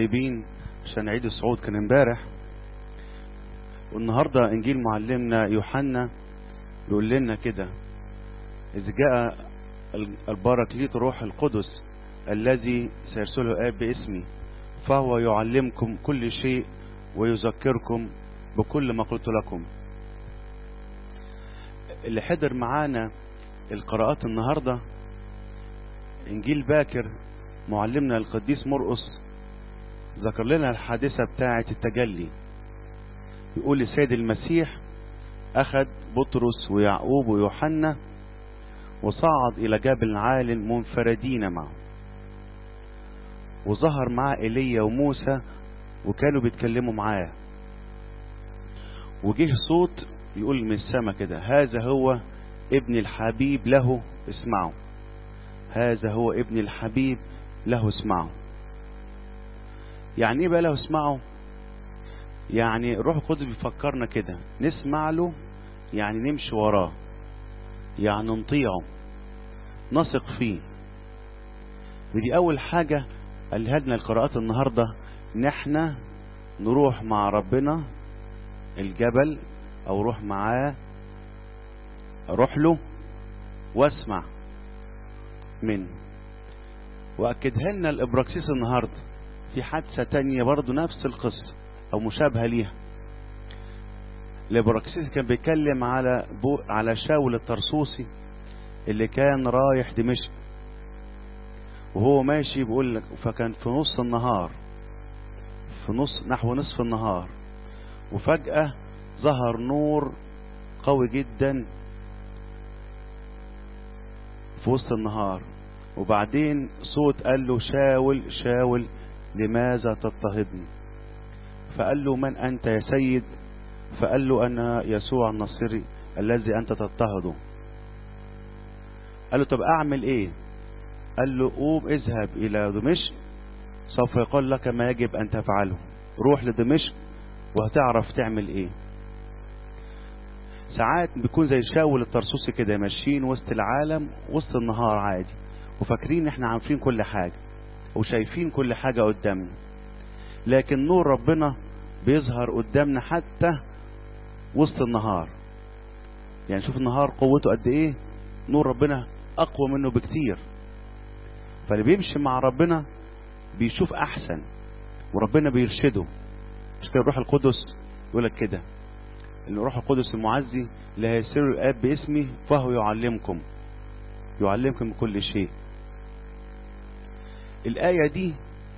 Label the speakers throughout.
Speaker 1: طيبين عشان عيد الصعود كان امبارح والنهارده انجيل معلمنا يوحنا بيقول لنا كده اذ جاء البراكليت روح القدس الذي سيرسله اب باسمي فهو يعلمكم كل شيء ويذكركم بكل ما قلت لكم اللي حضر معانا القراءات النهارده انجيل باكر معلمنا القديس مرقس ذكر لنا الحادثة بتاعة التجلي يقول السيد المسيح أخذ بطرس ويعقوب ويوحنا وصعد إلى جبل عال منفردين معه وظهر معاه إيليا وموسى وكانوا بيتكلموا معاه وجه صوت يقول من السماء كده هذا هو ابن الحبيب له اسمعوا هذا هو ابن الحبيب له اسمعوا يعني ايه بقى له اسمعوا يعني الروح القدس بيفكرنا كده نسمع له يعني نمشي وراه يعني نطيعه نثق فيه ودي اول حاجة قالها لنا القراءات النهاردة ان احنا نروح مع ربنا الجبل او روح معاه اروح له واسمع منه واكدها لنا الابراكسيس النهارده في حادثة تانية برضو نفس القصة او مشابهة ليها الابراكسيس كان بيتكلم على بو على شاول الطرسوسي اللي كان رايح دمشق وهو ماشي بيقول لك فكان في نص النهار في نص نحو نصف النهار وفجأة ظهر نور قوي جدا في وسط النهار وبعدين صوت قال له شاول شاول لماذا تضطهدني فقال له من أنت يا سيد فقال له أنا يسوع النصري الذي أنت تضطهده قال له طب أعمل إيه قال له قوم اذهب إلى دمشق سوف يقول لك ما يجب أن تفعله روح لدمشق وهتعرف تعمل إيه ساعات بيكون زي شاول الطرسوسي كده ماشيين وسط العالم وسط النهار عادي وفاكرين احنا عارفين كل حاجة وشايفين كل حاجة قدامنا لكن نور ربنا بيظهر قدامنا حتى وسط النهار يعني شوف النهار قوته قد ايه نور ربنا اقوى منه بكتير فاللي بيمشي مع ربنا بيشوف احسن وربنا بيرشده مش كده الروح القدس يقول لك كده الروح القدس المعزي اللي هيسر الاب باسمي فهو يعلمكم يعلمكم كل شيء الآية دي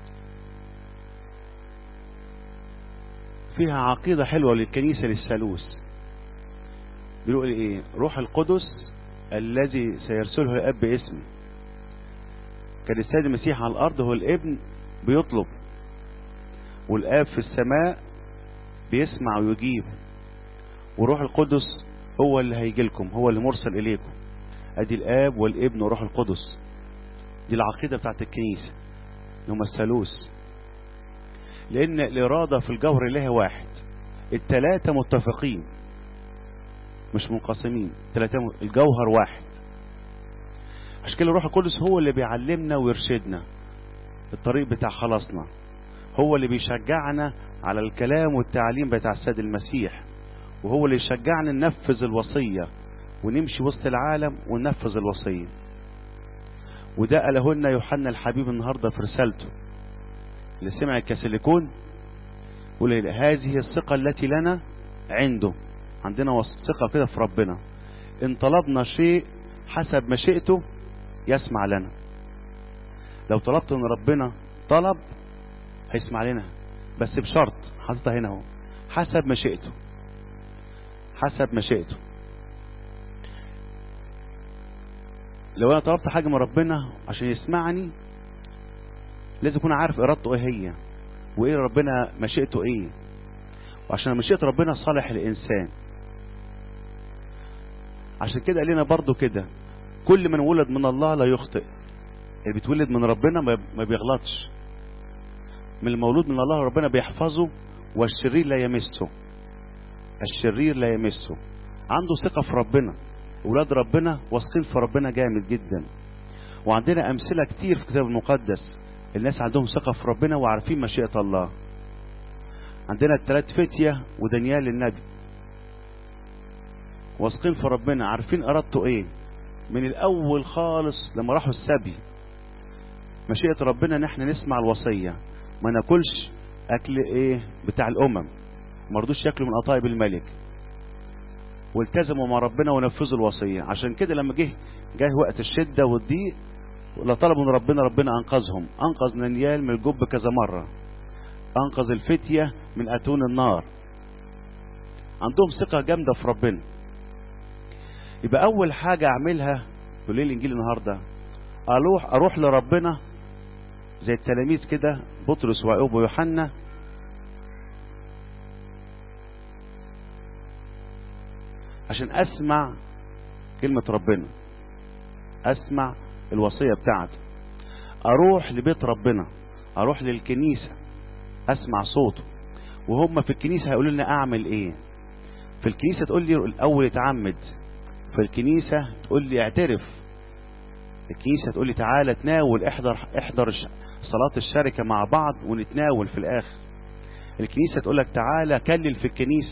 Speaker 1: فيها عقيدة حلوة للكنيسة للثالوث بيقول ايه روح القدس الذي سيرسله الاب باسمي كان السيد المسيح على الارض هو الابن بيطلب والاب في السماء بيسمع ويجيب وروح القدس هو اللي هيجي لكم هو اللي مرسل اليكم ادي الاب والابن وروح القدس دي العقيدة بتاعت الكنيسة هم الثالوث لان الارادة في الجوهر الالهي واحد التلاتة متفقين مش منقسمين التلاتة الجوهر واحد عشان كده الروح القدس هو اللي بيعلمنا ويرشدنا الطريق بتاع خلاصنا هو اللي بيشجعنا على الكلام والتعليم بتاع السيد المسيح وهو اللي يشجعنا ننفذ الوصية ونمشي وسط العالم وننفذ الوصية وده قاله لنا يوحنا الحبيب النهاردة في رسالته اللي سمع الكاسيليكون يقول هذه الثقة التي لنا عنده عندنا ثقة كده في ربنا ان طلبنا شيء حسب مشيئته يسمع لنا لو طلبت من ربنا طلب هيسمع لنا بس بشرط حاططها هنا اهو حسب مشيئته حسب مشيئته لو انا طلبت حاجة من ربنا عشان يسمعني لازم اكون عارف ارادته ايه هي وايه ربنا مشيئته ايه وعشان مشيئة ربنا صالح الانسان عشان كده قال لنا برضو كده كل من ولد من الله لا يخطئ اللي بيتولد من ربنا ما بيغلطش من المولود من الله ربنا بيحفظه والشرير لا يمسه الشرير لا يمسه عنده ثقة في ربنا ولاد ربنا واثقين في ربنا جامد جدا وعندنا أمثلة كتير في الكتاب المقدس الناس عندهم ثقة في ربنا وعارفين مشيئة الله عندنا الثلاث فتية ودانيال النبي واثقين في ربنا عارفين ارادته ايه من الاول خالص لما راحوا السبي مشيئة ربنا ان احنا نسمع الوصية ما ناكلش اكل ايه بتاع الامم ما رضوش ياكلوا من قطايب الملك والتزموا مع ربنا ونفذوا الوصية عشان كده لما جه جه وقت الشدة والضيق لا طلبوا من ربنا ربنا انقذهم انقذ نانيال من الجب كذا مرة انقذ الفتية من اتون النار عندهم ثقة جامدة في ربنا يبقى اول حاجة اعملها في ليل الانجيل النهاردة اروح اروح لربنا زي التلاميذ كده بطرس ويعقوب ويوحنا عشان اسمع كلمة ربنا اسمع الوصية بتاعته اروح لبيت ربنا اروح للكنيسة اسمع صوته وهم في الكنيسة هيقولوا لنا اعمل ايه في الكنيسة تقول لي الاول اتعمد في الكنيسة تقول لي اعترف الكنيسة تقول لي تعالى تناول احضر احضر صلاة الشركة مع بعض ونتناول في الاخر الكنيسة تقول لك تعالى كلل في الكنيسة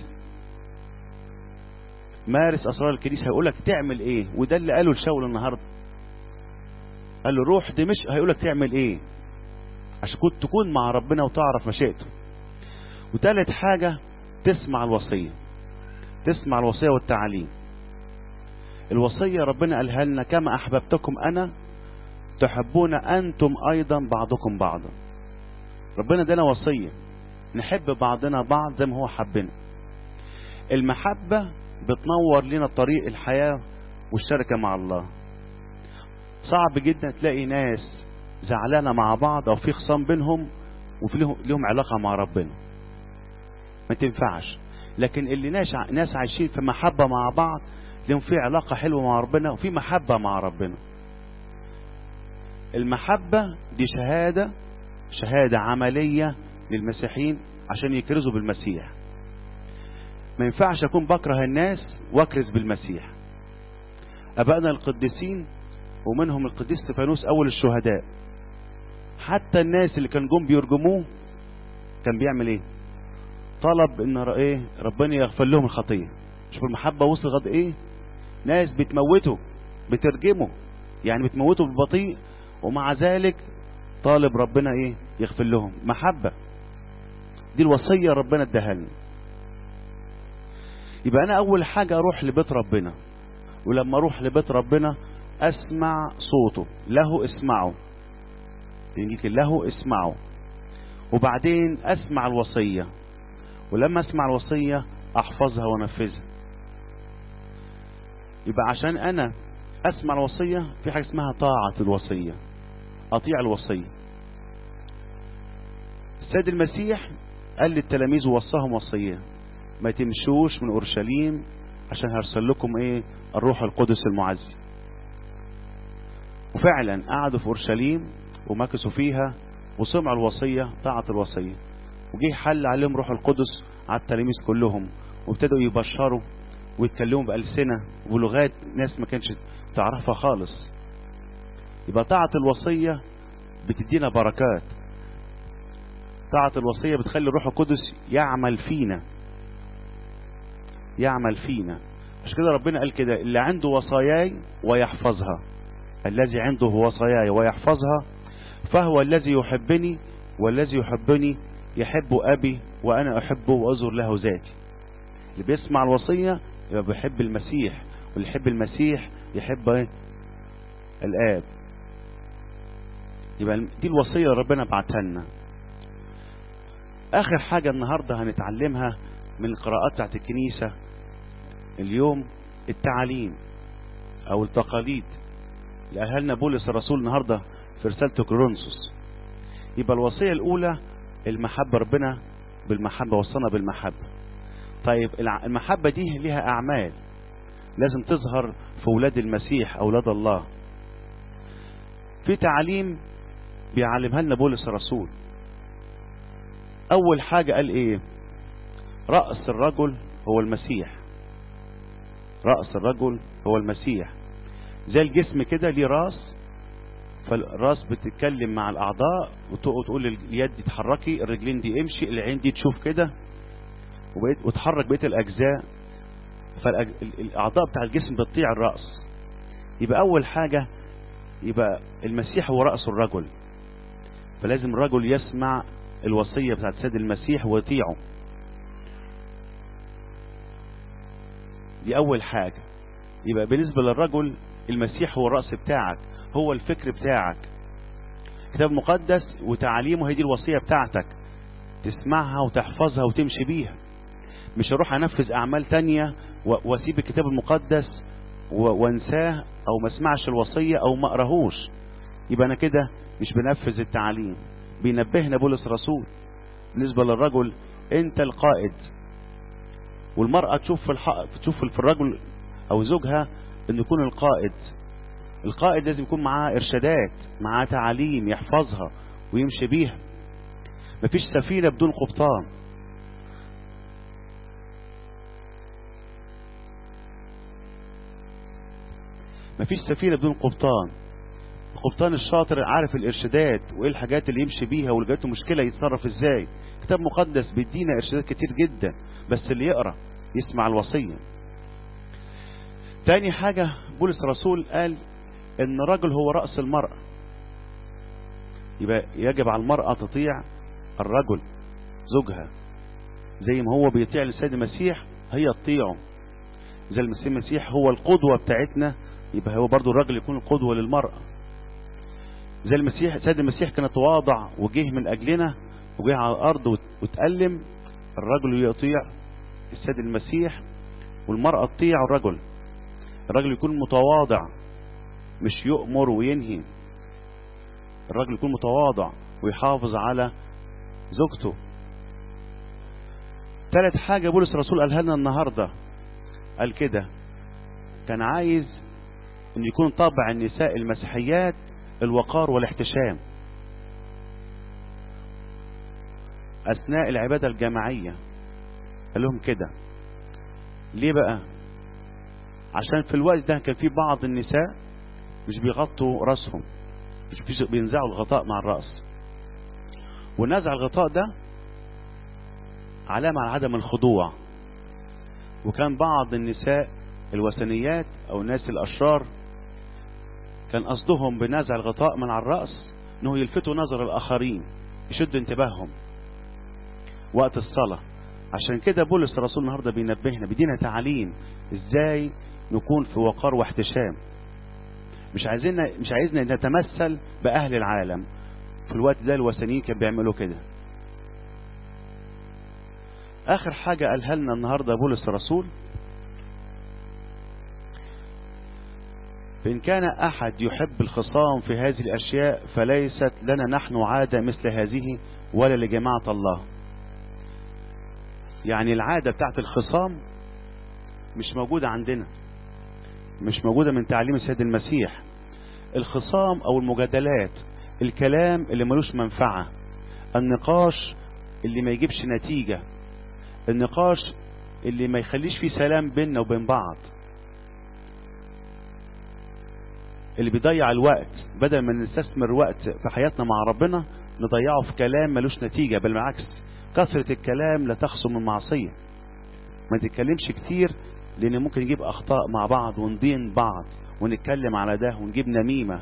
Speaker 1: مارس اسرار الكنيسة هيقول لك تعمل ايه وده اللي قاله لشاول النهاردة قال له روح دمشق هيقول لك تعمل ايه عشان كنت تكون مع ربنا وتعرف مشيئته وثالث حاجة تسمع الوصية تسمع الوصية والتعليم الوصية ربنا قالها لنا كما أحببتكم أنا تحبون أنتم أيضا بعضكم بعضا ربنا ادانا وصية نحب بعضنا بعض زي ما هو حبنا المحبة بتنور لنا طريق الحياة والشركة مع الله صعب جدا تلاقي ناس زعلانة مع بعض أو في خصام بينهم وفي لهم, لهم علاقة مع ربنا ما تنفعش لكن اللي ناس ناس عايشين في محبة مع بعض لهم في علاقة حلوة مع ربنا وفي محبة مع ربنا المحبة دي شهادة شهادة عملية للمسيحيين عشان يكرزوا بالمسيح ما ينفعش أكون بكره الناس واكرز بالمسيح أبائنا القديسين ومنهم القديس استفانوس أول الشهداء حتى الناس اللي كان جم بيرجموه كان بيعمل ايه طلب ان ايه ربنا يغفر لهم الخطيه شوف المحبه وصل غد ايه ناس بتموته بترجمه يعني بتموته بالبطيء ومع ذلك طالب ربنا ايه يغفر لهم محبه دي الوصيه ربنا اداها لنا يبقى انا اول حاجه اروح لبيت ربنا ولما اروح لبيت ربنا اسمع صوته له اسمعه يجيك له اسمعه وبعدين اسمع الوصية ولما اسمع الوصية احفظها وانفذها يبقى عشان انا اسمع الوصية في حاجة اسمها طاعة الوصية اطيع الوصية السيد المسيح قال للتلاميذ ووصاهم وصية ما تمشوش من اورشليم عشان هرسل لكم ايه الروح القدس المعزي وفعلا قعدوا في اورشليم ومكثوا فيها وسمعوا الوصية طاعة الوصية وجه حل عليهم روح القدس على التلاميذ كلهم وابتدوا يبشروا ويتكلموا بألسنة ولغات ناس ما كانش تعرفها خالص يبقى طاعة الوصية بتدينا بركات طاعة الوصية بتخلي الروح القدس يعمل فينا يعمل فينا عشان كده ربنا قال كده اللي عنده وصاياي ويحفظها الذي عنده وصاياي ويحفظها فهو الذي يحبني والذي يحبني يحب أبي وأنا أحبه وأزر له ذاتي اللي بيسمع الوصية يبقى بيحب المسيح واللي يحب المسيح يحب ايه الآب يبقى دي الوصية اللي ربنا بعتها لنا آخر حاجة النهاردة هنتعلمها من القراءات بتاعت الكنيسة اليوم التعاليم أو التقاليد اللي قالها لنا بولس الرسول النهارده في رسالته كورنثوس يبقى الوصية الأولى المحبة ربنا بالمحبة وصلنا بالمحبة طيب المحبة دي لها أعمال لازم تظهر في ولاد المسيح أولاد الله في تعليم بيعلمها لنا بولس الرسول أول حاجة قال إيه رأس الرجل هو المسيح رأس الرجل هو المسيح زي الجسم كده ليه راس فالراس بتتكلم مع الاعضاء وتقول اليد دي تحركي الرجلين دي امشي العين دي تشوف كده وبقيت وتحرك بقيه الاجزاء فالاعضاء بتاع الجسم بتطيع الراس يبقى اول حاجه يبقى المسيح هو راس الرجل فلازم الرجل يسمع الوصيه بتاعت سيد المسيح ويطيعه دي اول حاجه يبقى بالنسبه للرجل المسيح هو الراس بتاعك هو الفكر بتاعك كتاب مقدس وتعاليمه هي دي الوصيه بتاعتك تسمعها وتحفظها وتمشي بيها مش هروح انفذ اعمال تانية واسيب الكتاب المقدس وانساه او ما اسمعش الوصية او ما اقراهوش يبقى انا كده مش بنفذ التعاليم بينبهنا بولس رسول بالنسبة للرجل انت القائد والمرأة تشوف في الحق تشوف في الرجل او زوجها انه يكون القائد القائد لازم يكون معاه ارشادات معاه تعاليم يحفظها ويمشي بيها مفيش سفينة بدون قبطان مفيش سفينة بدون قبطان القبطان الشاطر عارف الارشادات وايه الحاجات اللي يمشي بيها واللي جاته مشكلة يتصرف ازاي كتاب مقدس بيدينا ارشادات كتير جدا بس اللي يقرأ يسمع الوصية تاني حاجة بولس الرسول قال ان الرجل هو رأس المرأة يبقى يجب على المرأة تطيع الرجل زوجها زي ما هو بيطيع للسيد المسيح هي تطيعه زي المسيح المسيح هو القدوة بتاعتنا يبقى هو برضو الراجل يكون القدوة للمرأة زي المسيح سيد المسيح كان تواضع وجه من أجلنا وجه على الأرض وتألم الرجل يطيع السيد المسيح والمرأة تطيع الرجل الرجل يكون متواضع مش يؤمر وينهي الرجل يكون متواضع ويحافظ على زوجته ثالث حاجة بولس الرسول قالها لنا النهاردة قال كده كان عايز ان يكون طبع النساء المسيحيات الوقار والاحتشام اثناء العبادة الجماعية قال لهم كده ليه بقى عشان في الوقت ده كان في بعض النساء مش بيغطوا راسهم مش بينزعوا الغطاء مع الرأس ونزع الغطاء ده علامة على عدم الخضوع وكان بعض النساء الوثنيات او الناس الاشرار كان قصدهم بنزع الغطاء من على الرأس انه يلفتوا نظر الاخرين يشد انتباههم وقت الصلاة عشان كده بولس الرسول النهاردة بينبهنا بيدينا تعليم ازاي نكون في وقار واحتشام مش عايزين مش عايزنا نتمثل باهل العالم في الوقت ده الوثنيين كانوا بيعملوا كده اخر حاجة قالها لنا النهاردة بولس الرسول فإن كان أحد يحب الخصام في هذه الأشياء فليست لنا نحن عادة مثل هذه ولا لجماعة الله يعني العادة بتاعت الخصام مش موجودة عندنا مش موجودة من تعليم السيد المسيح الخصام أو المجادلات الكلام اللي ملوش منفعة النقاش اللي ما يجيبش نتيجة النقاش اللي ما يخليش فيه سلام بيننا وبين بعض اللي بيضيع الوقت بدل ما نستثمر وقت في حياتنا مع ربنا نضيعه في كلام ملوش نتيجة بل بالعكس كثرة الكلام لا تخصم من معصية ما تتكلمش كتير لان ممكن نجيب اخطاء مع بعض وندين بعض ونتكلم على ده ونجيب نميمة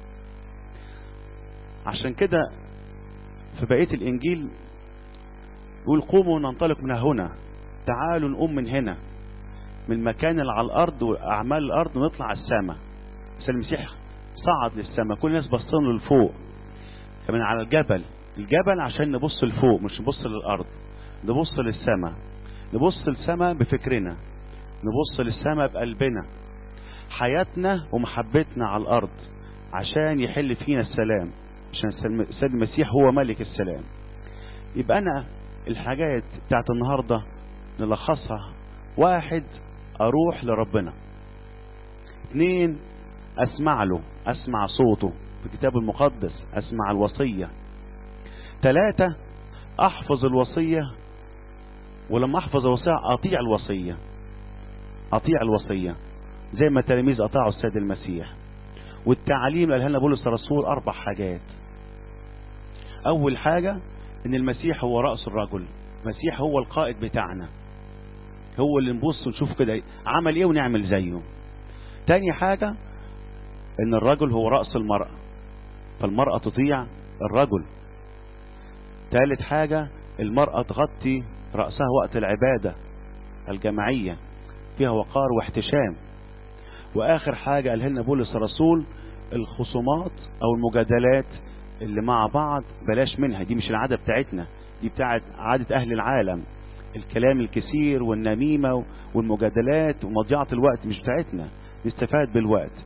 Speaker 1: عشان كده في بقية الانجيل يقول قوموا ننطلق من هنا تعالوا نقوم من هنا من المكان اللي على الارض واعمال الارض ونطلع السماء بس المسيح صعد للسماء كل الناس باصين له لفوق كمان على الجبل الجبل عشان نبص لفوق مش نبص للارض نبص للسماء نبص للسماء بفكرنا نبص للسماء بقلبنا حياتنا ومحبتنا على الارض عشان يحل فينا السلام عشان السيد المسيح هو ملك السلام يبقى انا الحاجات بتاعت النهاردة نلخصها واحد اروح لربنا اثنين اسمع له اسمع صوته في الكتاب المقدس اسمع الوصية ثلاثة احفظ الوصية ولما احفظ الوصية اطيع الوصية اطيع الوصية زي ما التلاميذ اطاعوا السيد المسيح والتعليم اللي قالها لنا بولس الرسول أربع حاجات أول حاجة إن المسيح هو رأس الرجل المسيح هو القائد بتاعنا هو اللي نبص ونشوف كده عمل إيه ونعمل زيه تاني حاجة إن الرجل هو رأس المرأة فالمرأة تطيع الرجل ثالث حاجة المرأة تغطي رأسها وقت العبادة الجماعية فيها وقار واحتشام وآخر حاجة قالها لنا بولس الرسول الخصومات أو المجادلات اللي مع بعض بلاش منها دي مش العادة بتاعتنا دي بتاعت عادة أهل العالم الكلام الكثير والنميمة والمجادلات ومضيعة الوقت مش بتاعتنا نستفاد بالوقت